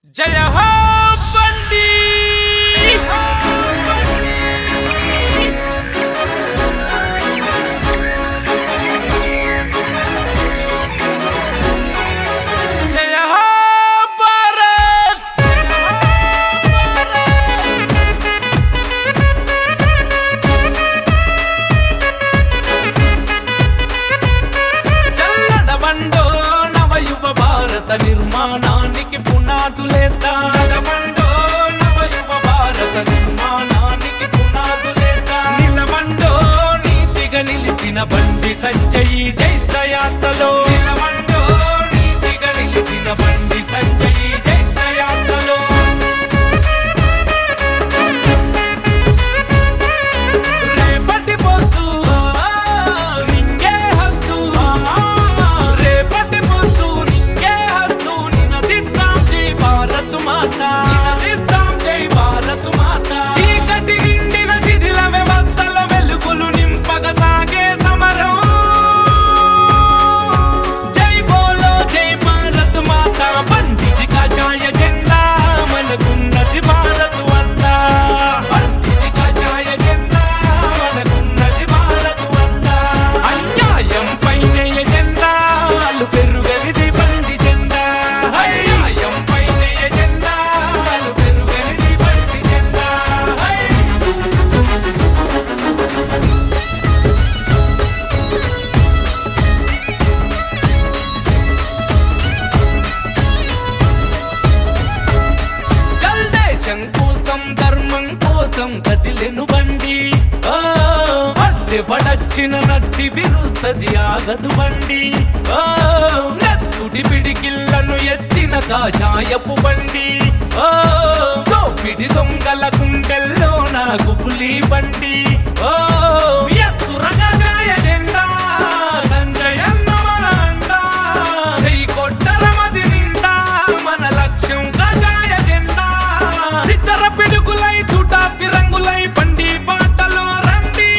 జయ హో బండి జయ హో భారత్ చల్లడ బండో నవయువ భారత నిర్మాణానికి పునాదులేద్దా బండో నవయువ భారత నిర్మాణానికి పునాదులేద్దా నిలబండో నీతిగా నిలిచిన బండి సంజయి జైత్రయాత్రలో నిలబండో నీతిగా నిలిచిన బండి సంజయి జైత్రయాత్రలో రేపటి పొద్దు నింగే హద్దు రేపటి పొద్దు నింగే హద్దు నినదిద్దాం జై భారత్ మాత నినదిద్దాం జై భారత్ మాత చీకటి నిండిన శిథిల వ్యవస్థలో వెలుగులు నింపగ సాగే సమరం జై బోలో జై భారత్ మాత బండిది కాషాయ జెండా మనకున్నది భారత్ వందా బండిది కాషాయ జెండా మనకున్నది భారత్ వందా అన్యాయం పైన ఎజెండా వాళ్ళు పెరుగనిది బండి జెండా అన్యాయం పైన ఎజెండా వాళ్ళు పెరుగనిది బండి జెండా హై చల్ దేశం కోసం ధర్మం కోసం కదిలెను బండి ఆ, అద్దె పడచ్చిన నట్టి విరుస్తది ఆగదు బండి ఆ, నత్తుడి పిడికిళ్లను ఎత్తిన కాషాయపు బండి ఆ, దోపిడి దొంగల గుండెల్లో నా గుబులి బండి ఓ ఎత్తురగా గాయ జెండా సంజయన్న మన అండా చెయ్యి కొట్టర మది నిండా మన లక్ష్యం కాషాయ జెండా చిచ్చర పిడుగులై చుటా ఫిరంగులై బండి బాటలో రండి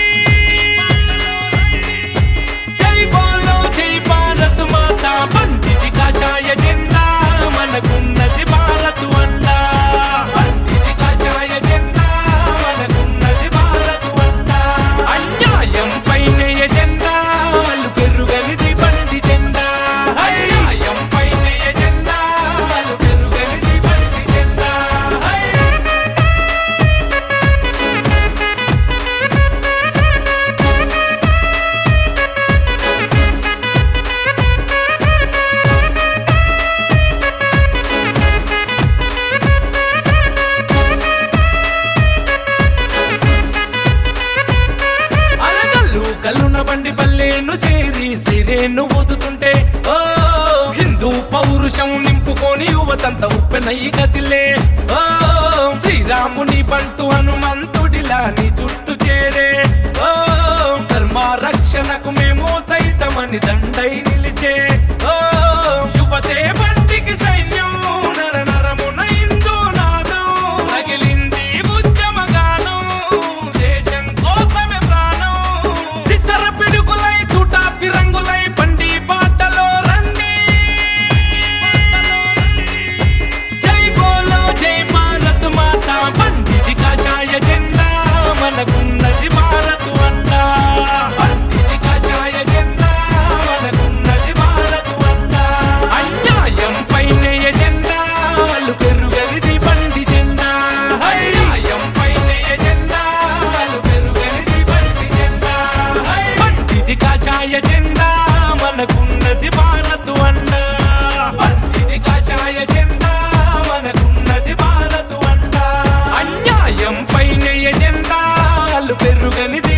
జై బోలో జై భారత్ మాత బండిది కాషాయ జెండా మనకున్నది భారత్ వండా బండిది కాషాయ జెండా మనకున్నది భారత్ వండా అన్యాయం పైన ఎజెండా వాళ్ళు పెరుగనిది బండి జెండా అన్యాయం పైన ఎజెండా వాళ్ళు పెరుగనిది బండి జెండా హై అలగల్లు కల్లున బండి పల్లెను చేరి సిరేను ఊదుతుంటే ఓ హిందూ పౌరుషం నింపుకొని యువతంత ఉప్పెనయ్యి కదిలే ఓ శ్రీరాముని బంటు హనుమంతుడిలా నీ చుట్టూ చేరే ఓ ధర్మ రక్షణకు మేము సైతమని దండై నిలిచే ఓ శుభతే బంటికి సైన్యం నర నరమున హిందూ నాదం రగిలింది ఉద్యమగానం దేశం కోసమే ప్రాణం సిచ్చర పిడుగులై చుటా ఫిరంగులై బండి బాటలో రండి జై బోలో జై భారత్ మాత బండిది కాషాయ జెండా మనకున్నది భారత్ వండా బండిది కాషాయ జెండా మనకున్నది భారత్ వండా అన్యాయం పైన ఎజెండా వాళ్ళు పెరుగనిది బండి జెండా అన్యాయం పైన ఎజెండా వాళ్ళు పెరుగనిది బండి జెండా హై! బండిది కాషాయ జెండా మనకున్నది భారత్ వండా బండిది కాషాయ జెండా మనకున్నది భారత్ వండా అన్యాయం పైన ఎజెండా వాళ్ళు పెరుగనిది